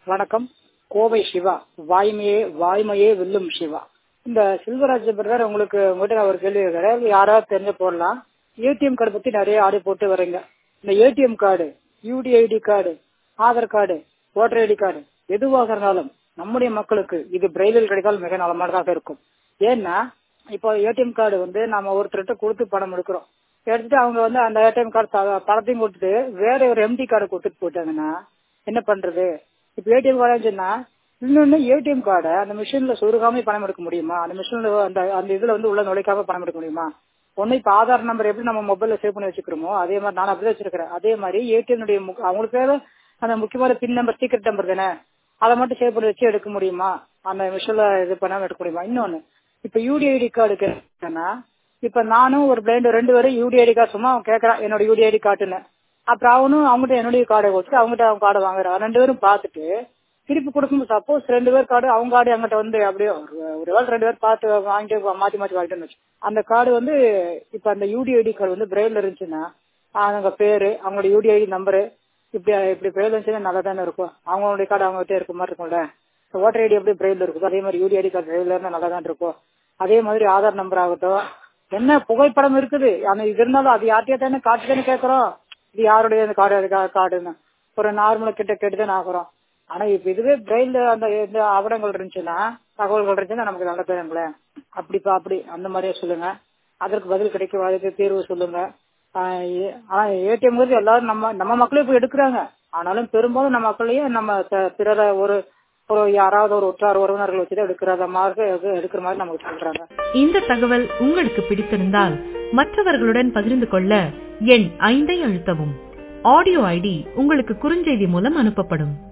வணக்கம் கோவை சிவா வாய்மையே வாய்மையே வெல்லும் சிவா இந்த செல்வராஜ் பிரதர் உங்களுக்கு உங்ககிட்ட நான் ஒரு கேள்வி கேட்கிறேன் யாராவது தெரிஞ்ச போடலாம் ஏடிஎம் கார்டு பத்தி நிறைய ஆடு போட்டு வரீங்க இந்த ATM card UDID card Aadhaar card voter ID card எதுவாக இருந்தாலும் நம்முடைய மக்களுக்கு இது பிரெயிலில் கிடைத்தால் மிக நலமானதாக இருக்கும் ஏன்னா இப்போ ஏடிஎம் கார்டு வந்து நம்ம ஒருத்தர்கிட்ட கொடுத்து பணம் எடுக்கிறோம் எடுத்துட்டு அவங்க வந்து அந்த ஏடிஎம் கார்டு பணத்தையும் கொடுத்துட்டு வேற ஒரு எம்டி கார்டு கொடுத்துட்டு போயிட்டாங்கன்னா என்ன பண்றது இப்ப ஏடிஎம் கார்டு சொன்னா இன்னொன்னு ஏடிஎம் கார்டை அந்த மிஷின்ல சொருகாம பணம் எடுக்க முடியுமா அந்த மிஷின்ல அந்த அந்த இதுல வந்து உள்ள நுழைக்காம பணம் எடுக்க முடியுமா ஒண்ணு இப்ப ஆதார் நம்பர் எப்படி நம்ம மொபைல்ல சேவ் பண்ணி வச்சுக்கிறோமோ அதே மாதிரி நான் அப்படிதான் வச்சிருக்கிறேன் அதே மாதிரி ஏடிஎம் அவங்களுக்கு தேவை அந்த முக்கியமான பின் நம்பர் சீக்கிரட் நம்பர் தானே அதை மட்டும் சேவ் பண்ணி வச்சு எடுக்க முடியுமா அந்த மிஷின்ல இது பண்ணாம எடுக்க முடியுமா இன்னொன்னு இப்ப யூடிஐடி கார்டு கேட்டேன்னா இப்ப நானும் ஒரு பிளைண்ட் ரெண்டு பேரும் யூடிஐடி கார்டு சும்மா அவன் கேட்கறான் என்னோட யூடிஐடி கார்டுன்னு அப்புறம் அவனும் அவங்ககிட்ட என்னுடைய கார்டை கொடுத்து அவங்ககிட்ட அவன் கார்டை வாங்குறான் ரெண்டு பேரும் பார்த்துட்டு திருப்பி கொடுக்கும்போது சப்போஸ் ரெண்டு பேர் கார்டு அவங்க கார்டு எங்கிட்ட வந்து அப்படியே ஒரு வேலை ரெண்டு பேர் பார்த்து வாங்கிட்டு மாத்தி மாத்தி வாங்கிட்டு வச்சு அந்த கார்டு வந்து இப்ப அந்த யூடிஐடி கார்டு வந்து பிரெயில இருந்துச்சுன்னா அவங்க பேரு அவங்களோட யூடிஐடி நம்பரு இப்படி இப்படி பிரெயில் இருந்துச்சுன்னா நல்லா தானே இருக்கும் அவங்களுடைய கார்டு அவங்ககிட்ட இருக்க மாதிரி இருக்கும்ல ஓட்டர் ஐடி எப்படி பிரெயில் இருக்கும் அதே மாதிரி யூடிஐடி கார்டு பிரெயில இருந்தா நல்லா தான் இருக்கும் அதே மாதிரி ஆதார் நம்பர் ஆகட்டும் என்ன புகைப்படம் இருக்குது ஆனா இது இருந்தாலும் அது யார்கிட்டயா தானே காட்டு தானே கேட்கறோம் இது யாருடைய கார்டு கார்டுன்னு ஒரு நார்மலா கிட்ட கேட்டுதான் ஆகுறோம் ஆனா இப்ப இதுவே பிரெயில் அந்த இந்த ஆவணங்கள் இருந்துச்சுன்னா தகவல்கள் இருந்துச்சுன்னா நமக்கு நல்ல பேருங்களேன் அப்படிப்பா அப்படி அந்த மாதிரியே சொல்லுங்க அதற்கு பதில் கிடைக்கும் அதுக்கு தீர்வு சொல்லுங்க ஆனா ஏடிஎம் எல்லாரும் நம்ம நம்ம மக்களே போய் எடுக்கிறாங்க ஆனாலும் பெரும்பாலும் நம்ம மக்களையும் நம்ம பிறர ஒரு ஒரு யாராவது ஒரு உற்றார் உறவினர்கள் வச்சுதான் எடுக்கிறத மாதிரி எடுக்கிற மாதிரி நமக்கு சொல்றாங்க இந்த தகவல் உங்களுக்கு பிடித்திருந்தால் மற்றவர்களுடன் பகிர்ந்து கொள்ள எண் ஐந்தை அழுத்தவும் ஆடியோ ஐடி உங்களுக்கு குறுஞ்செய்தி மூலம் அனுப்பப்படும்